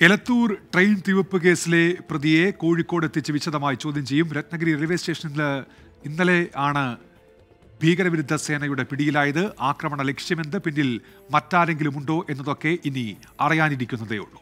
Elathur train തീവെപ്പ് കേസിലെ പ്രതിയെ കോഴിക്കോട് എത്തിച്ച് വിശദമായി ചോദ്യം ചെയ്യും രത്നഗിരി റെയിൽവേ സ്റ്റേഷനിൽ ഇന്നലെ ആണ് ഭീകരവിരുദ്ധ സേനയുടെ പിടിയിലായത് ആക്രമണ ലക്ഷ്യമെന്ത് പിന്നിൽ മറ്റാരെങ്കിലും ഉണ്ടോ എന്നതൊക്കെ ഇനി അറിയാനിരിക്കുന്നതേ ഉള്ളൂ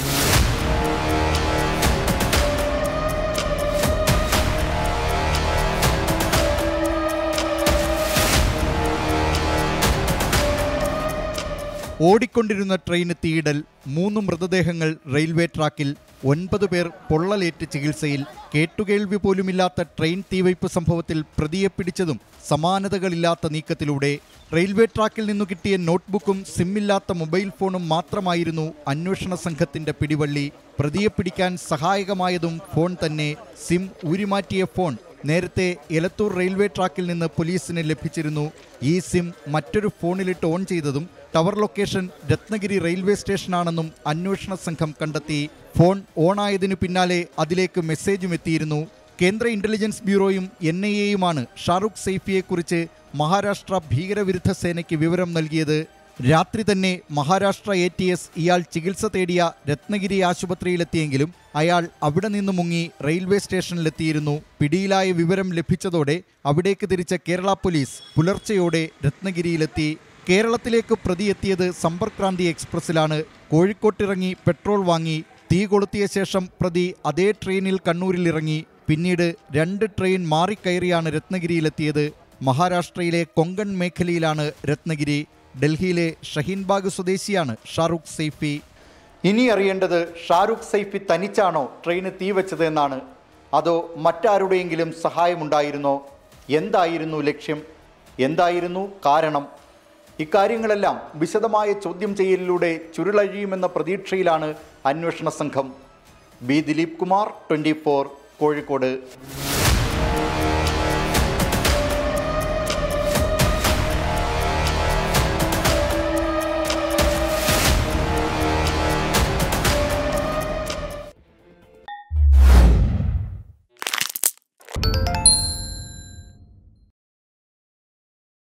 ഓടിക്കൊണ്ടിരുന്ന ട്രെയിന് തീയിടൽ മൂന്ന് മൃതദേഹങ്ങൾ റെയിൽവേ ട്രാക്കിൽ ഒൻപത് പേർ പൊള്ളലേറ്റ് ചികിത്സയിൽ കേട്ടുകേൾവി പോലുമില്ലാത്ത ട്രെയിൻ തീവയ്പ് സംഭവത്തിൽ പ്രതിയെ പിടിച്ചതും സമാനതകളില്ലാത്ത നീക്കത്തിലൂടെ റെയിൽവേ ട്രാക്കിൽ നിന്നു കിട്ടിയ നോട്ട്ബുക്കും സിമ്മില്ലാത്ത മൊബൈൽ ഫോണും മാത്രമായിരുന്നു അന്വേഷണ സംഘത്തിന്റെ പിടിവള്ളി പ്രതിയെ പിടിക്കാൻ സഹായകമായതും ഫോൺ തന്നെ സിം ഊരിമാറ്റിയ ഫോൺ നേരത്തെ എലത്തൂർ റെയിൽവേ ട്രാക്കിൽ നിന്ന് പോലീസിന് ലഭിച്ചിരുന്നു ഈ സിം മറ്റൊരു ഫോണിലിട്ട് ഓൺ ചെയ്തതും ടവർ ലൊക്കേഷൻ രത്നഗിരി റെയിൽവേ സ്റ്റേഷനാണെന്നും അന്വേഷണ സംഘം കണ്ടെത്തി ഫോൺ ഓണായതിനു പിന്നാലെ അതിലേക്ക് മെസ്സേജും എത്തിയിരുന്നു കേന്ദ്ര ഇന്റലിജൻസ് ബ്യൂറോയും എൻ ഐ എയുമാണ് ഷാറുഖ് സൈഫിയെക്കുറിച്ച് മഹാരാഷ്ട്ര ഭീകരവിരുദ്ധ സേനയ്ക്ക് വിവരം നൽകിയത് രാത്രി തന്നെ മഹാരാഷ്ട്ര എ ടി എസ് ഇയാൾ ചികിത്സ തേടിയ രത്നഗിരി ആശുപത്രിയിലെത്തിയെങ്കിലും അയാൾ അവിടെ നിന്ന് മുങ്ങി റെയിൽവേ സ്റ്റേഷനിലെത്തിയിരുന്നു പിടിയിലായ വിവരം ലഭിച്ചതോടെ അവിടേക്ക് തിരിച്ച കേരള പോലീസ് പുലർച്ചെയോടെ രത്നഗിരിയിലെത്തി കേരളത്തിലേക്ക് പ്രതി എത്തിയത് സമ്പർക്ക് ക്രാന്തി എക്സ്പ്രസിലാണ് കോഴിക്കോട്ടിറങ്ങി പെട്രോൾ വാങ്ങി തീ കൊളുത്തിയ ശേഷം പ്രതി അതേ ട്രെയിനിൽ കണ്ണൂരിൽ ഇറങ്ങി പിന്നീട് രണ്ട് ട്രെയിൻ മാറിക്കയറിയാണ് രത്നഗിരിയിലെത്തിയത് മഹാരാഷ്ട്രയിലെ കൊങ്കൺ മേഖലയിലാണ് രത്നഗിരി ഡൽഹിയിലെ ഷഹീൻബാഗ് സ്വദേശിയാണ് ഷാറുഖ് സൈഫി ഇനി അറിയേണ്ടത് ഷാറുഖ് സൈഫി തനിച്ചാണോ ട്രെയിന് തീവച്ചത് എന്നാണ് അതോ മറ്റാരുടെയെങ്കിലും സഹായമുണ്ടായിരുന്നോ എന്തായിരുന്നു ലക്ഷ്യം എന്തായിരുന്നു കാരണം ഇക്കാര്യങ്ങളെല്ലാം വിശദമായ ചോദ്യം ചെയ്യലിലൂടെ ചുരുളഴിയുമെന്ന പ്രതീക്ഷയിലാണ് അന്വേഷണ സംഘം ബി ദിലീപ് കുമാർ ട്വൻറ്റി കോഴിക്കോട്